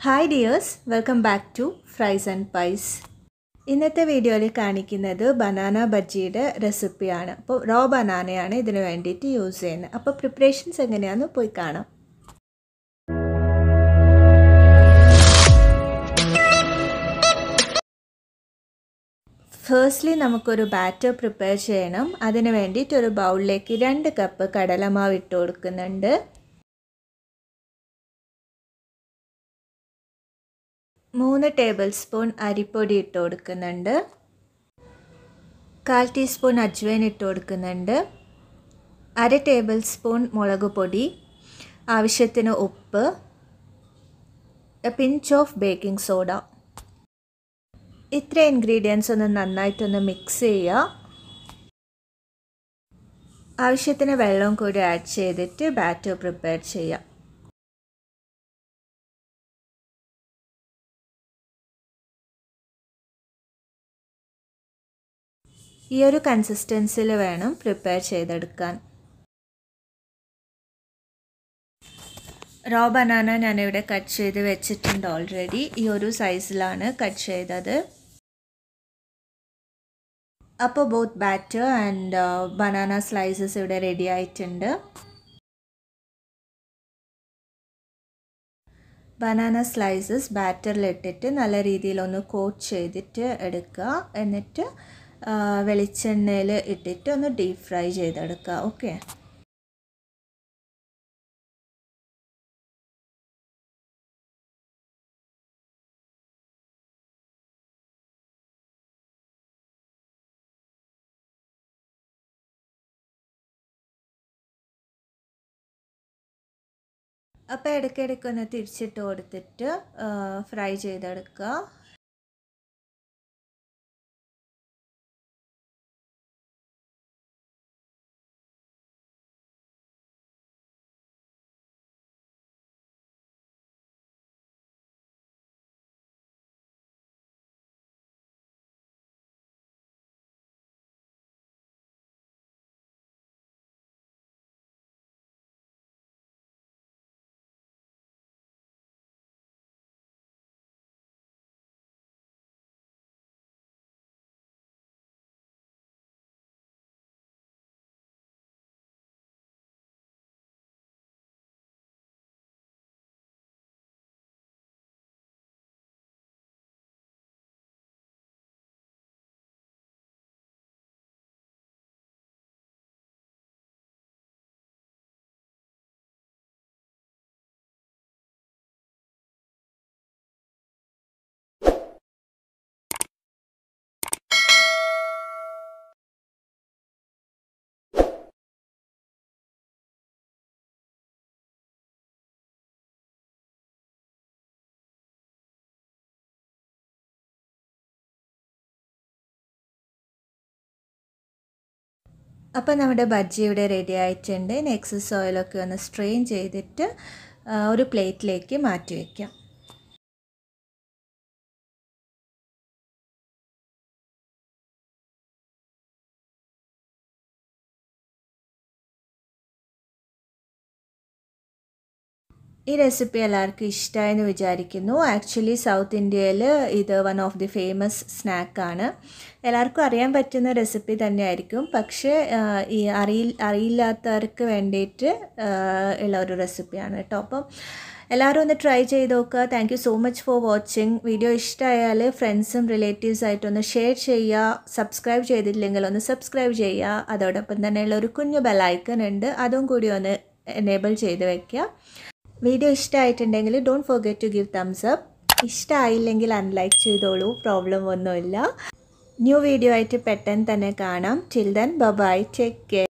hi dears welcome back to fries and pies ഇന്നത്തെ വീഡിയോയിൽ കാണിക്കുന്നത് ബനാന ബജ്ജിയുടെ റെസിപ്പിയാണ് അപ്പോൾ റോ ബനാനയാണ് ഇതിന് വേണ്ടിയിട്ട് യൂസ് ചെയ്യുന്നത് അപ്പോൾ പ്രിപ്പറേഷൻസ് എങ്ങനെയാണെന്ന് പോയി കാണാം ഫേസ്റ്റ്ലി നമുക്കൊരു ബാറ്റർ പ്രിപ്പയർ ചെയ്യണം അതിന് വേണ്ടിയിട്ട് ഒരു ബൗളിലേക്ക് രണ്ട് കപ്പ് കടലമാവ് ഇട്ട് കൊടുക്കുന്നുണ്ട് മൂന്ന് ടേബിൾ സ്പൂൺ അരിപ്പൊടി ഇട്ട് കൊടുക്കുന്നുണ്ട് കാൽ ടീസ്പൂൺ അജ്വൈൻ ഇട്ട് കൊടുക്കുന്നുണ്ട് അര ടേബിൾ സ്പൂൺ മുളക് പൊടി ആവശ്യത്തിന് ഉപ്പ് പിഞ്ച് ഓഫ് ബേക്കിംഗ് സോഡ ഇത്ര ഇൻഗ്രീഡിയൻസ് ഒന്ന് നന്നായിട്ടൊന്ന് മിക്സ് ചെയ്യുക ആവശ്യത്തിന് വെള്ളം കൂടി ആഡ് ചെയ്തിട്ട് ബാറ്റർ പ്രിപ്പയർ ചെയ്യാം ഈ ഒരു കൺസിസ്റ്റൻസിൽ വേണം പ്രിപ്പയർ ചെയ്തെടുക്കാൻ റോ ബനാന ഞാനിവിടെ കട്ട് ചെയ്ത് വെച്ചിട്ടുണ്ട് ഓൾറെഡി ഈ ഒരു സൈസിലാണ് കട്ട് ചെയ്തത് അപ്പോൾ both batter and banana slices ഇവിടെ റെഡി ആയിട്ടുണ്ട് ബനാന സ്ലൈസസ് ബാറ്ററിലിട്ടിട്ട് നല്ല രീതിയിലൊന്ന് കോട്ട് ചെയ്തിട്ട് എടുക്കുക എന്നിട്ട് വെളിച്ചെണ്ണയിൽ ഇട്ടിട്ട് ഒന്ന് ഡീപ്പ് ഫ്രൈ ചെയ്തെടുക്കുക ഓക്കെ അപ്പോൾ ഇടയ്ക്കിടയ്ക്ക് ഒന്ന് തിരിച്ചിട്ട് കൊടുത്തിട്ട് ഫ്രൈ ചെയ്തെടുക്കുക അപ്പോൾ നമ്മുടെ ബജ്ജി ഇവിടെ റെഡി ആയിട്ടുണ്ട് എക്സസ് ഓയിലൊക്കെ ഒന്ന് സ്ട്രെയിൻ ചെയ്തിട്ട് ഒരു പ്ലേറ്റിലേക്ക് മാറ്റി വയ്ക്കാം ഈ റെസിപ്പി എല്ലാവർക്കും ഇഷ്ടമായെന്ന് വിചാരിക്കുന്നു ആക്ച്വലി സൗത്ത് ഇന്ത്യയിൽ ഇത് വൺ ഓഫ് ദി ഫേമസ് സ്നാക്കാണ് എല്ലാവർക്കും അറിയാൻ പറ്റുന്ന റെസിപ്പി തന്നെയായിരിക്കും പക്ഷേ ഈ അറിയി അറിയില്ലാത്തവർക്ക് വേണ്ടിയിട്ട് ഉള്ള ഒരു റെസിപ്പിയാണ് കേട്ടോ അപ്പം എല്ലാവരും ഒന്ന് ട്രൈ ചെയ്ത് നോക്കുക thank you so much for watching video ഇഷ്ടമായാൽ ഫ്രണ്ട്സും റിലേറ്റീവ്സ് ആയിട്ടൊന്ന് ഷെയർ ചെയ്യുക സബ്സ്ക്രൈബ് ചെയ്തിട്ടില്ലെങ്കിൽ ഒന്ന് സബ്സ്ക്രൈബ് ചെയ്യുക അതോടൊപ്പം തന്നെയുള്ള ഒരു കുഞ്ഞു ബെല്ലൈക്കൺ ഉണ്ട് അതും കൂടി ഒന്ന് എനേബിൾ ചെയ്ത് വെക്കുക വീഡിയോ ഇഷ്ടമായിട്ടുണ്ടെങ്കിൽ don't forget to give thumbs up ഇഷ്ടമായില്ലെങ്കിൽ അൺലൈക്ക് ചെയ്തോളൂ പ്രോബ്ലം ഒന്നുമില്ല ന്യൂ വീഡിയോ ആയിട്ട് പെട്ടെന്ന് തന്നെ കാണാം till then bye take care